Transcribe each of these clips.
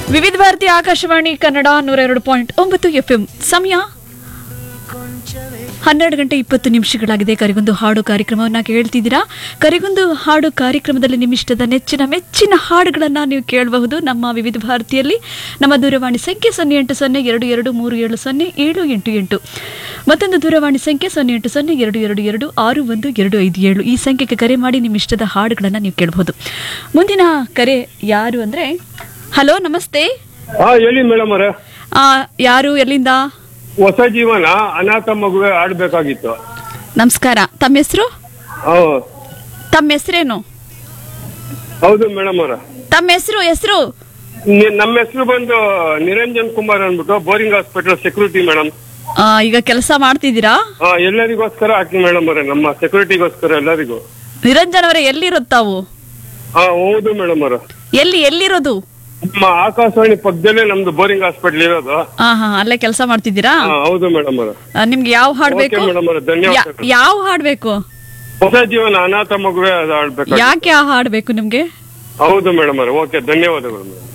ವಿವಿಧ ಭಾರತಿ ಆಕಾಶವಾಣಿ ಕನ್ನಡ ನೂರ ಎರಡು ಪಾಯಿಂಟ್ ಒಂಬತ್ತು ಎಫ್ಎಂ ಸಮಯ ಹನ್ನೆರಡು ಗಂಟೆ ಇಪ್ಪತ್ತು ನಿಮಿಷಗಳಾಗಿದೆ ಕರಿಗೊಂದು ಹಾಡು ಕಾರ್ಯಕ್ರಮವನ್ನ ಕೇಳ್ತಿದ್ದೀರಾ ಕರಿಗೊಂದು ಹಾಡು ಕಾರ್ಯಕ್ರಮದಲ್ಲಿ ನಿಮ್ಮಿಷ್ಟದ ನೆಚ್ಚಿನ ಮೆಚ್ಚಿನ ಹಾಡುಗಳನ್ನ ನೀವು ಕೇಳಬಹುದು ನಮ್ಮ ವಿವಿಧ ಭಾರತಿಯಲ್ಲಿ ನಮ್ಮ ದೂರವಾಣಿ ಸಂಖ್ಯೆ ಸೊನ್ನೆ ಎಂಟು ಸೊನ್ನೆ ಎರಡು ಎರಡು ಮೂರು ಏಳು ಸೊನ್ನೆ ಏಳು ಎಂಟು ಎಂಟು ಮತ್ತೊಂದು ದೂರವಾಣಿ ಸಂಖ್ಯೆ ಸೊನ್ನೆ ಎಂಟು ಸೊನ್ನೆ ಎರಡು ಎರಡು ಎರಡು ಆರು ಒಂದು ಎರಡು ಐದು ಏಳು ಈ ಸಂಖ್ಯೆಗೆ ಕರೆ ಮಾಡಿ ನಿಮ್ಮ ಇಷ್ಟದ ಹಾಡುಗಳನ್ನ ನೀವು ಕೇಳಬಹುದು ಮುಂದಿನ ಕರೆ ಯಾರು ಅಂದ್ರೆ ಹಲೋ ನಮಸ್ತೆ ಹಾ ಹೇಳಿ ಮೇಡಮ್ ಅವರೇ ಆ, ಯಾರು ಎಲ್ಲಿಂದ ಹೊಸ ಜೀವನ ಅನಾಥ ಮಗುವೆ ಆಡ್ಬೇಕಾಗಿತ್ತು ನಮಸ್ಕಾರ ತಮ್ಮ ಹೆಸರು ಹಾ ತಮ್ಮ ಹೆಸರೇನು ಹೌದು ಮೇಡಮ್ ಅವರ ತಮ್ಮ ಹೆಸರು ಹೆಸರು ನಮ್ಮ ಹೆಸರು ಬಂದು ನಿರಂಜನ್ ಕುಮಾರ್ ಅಂದ್ಬಿಟ್ಟು ಬೋರಿಂಗ್ ಹಾಸ್ಪಿಟಲ್ ಸೆಕ್ಯೂರಿಟಿ ಮೇಡಮ್ ಈಗ ಕೆಲಸ ಮಾಡ್ತಿದ್ದೀರಾ ಎಲ್ಲರಿಗೋಸ್ಕರ ಹಾಕಿ ಮೇಡಮ್ ಅವರೇ ನಮ್ಮ ಸೆಕ್ಯೂರಿಟಿಗೋಸ್ಕರ ಎಲ್ಲರಿಗೂ ನಿರಂಜನ್ ಅವರೇ ಎಲ್ಲಿರೋದು ತಾವು ಹಾ ಹೌದು ಮೇಡಮ್ ಅವರ ಎಲ್ಲಿ ಎಲ್ಲಿರೋದು ನಮ್ಮ ಆಕಾಶವಾಣಿ ಪಕ್ಕದಲ್ಲೇ ನಮ್ದು ಬೋರಿಂಗ್ ಹಾಸ್ಪಿಟಲ್ ಇರೋದು ಹಾ ಹಾ ಅಲ್ಲೇ ಕೆಲಸ ಮಾಡ್ತಿದ್ದೀರಾ ಹಾ ಹೌದು ಮೇಡಮ್ ಅವರ ಆ, ನಿಮ್ಗೆ ಯಾವ ಹಾಡ್ ಓಕೆ ಬೇಕು ಮೇಡಮ್ ಅವರೇ ಧನ್ಯವಾದ ಯಾ- ಯಾವ ಹಾಡ್ ಬೇಕು ಹೊಸ ಜೀವನ ಅನಾಥ ಮಗುವೆ ಅದು ಆಡ್ಬೇಕಾಗಿತ್ತು ಯಾಕೆ ಆ ಹಾಡ್ ಬೇಕು ನಿಮ್ಗೆ ಹೌದು ಮೇಡಮ್ ಅವರೇ ಓಕೆ ಧನ್ಯವಾದಗಳು ಮೇಡಮ್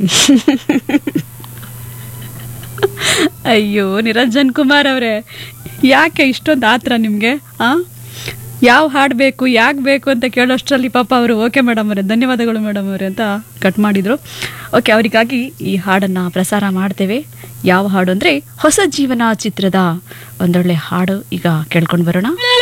ಅಯ್ಯೋ ನಿರಂಜನ್ ಕುಮಾರ್ ಅವರೇ ಯಾಕೆ ಇಷ್ಟೊಂದು ಆತ್ರ ನಿಮ್ಗೆ ಆ ಯಾವ ಹಾಡ್ ಬೇಕು ಯಾಕೆ ಬೇಕು ಅಂತ ಕೇಳೋಷ್ಟರಲ್ಲಿ ಪಾಪ ಅವರು ಓಕೆ ಮೇಡಮ್ ಅವರೇ ಧನ್ಯವಾದಗಳು ಮೇಡಮ್ ಅವರೇ ಅಂತ ಕಟ್ ಮಾಡಿದ್ರು ಓಕೆ ಅವರಿಗಾಗಿ ಈ ಹಾಡನ್ನ ಪ್ರಸಾರ ಮಾಡ್ತೇವೆ ಯಾವ ಹಾಡು ಅಂದ್ರೆ ಹೊಸ ಜೀವನ ಚಿತ್ರದ ಒಂದೊಳ್ಳೆ ಹಾಡು ಈಗ ಕೇಳ್ಕೊಂಡು ಬರೋಣ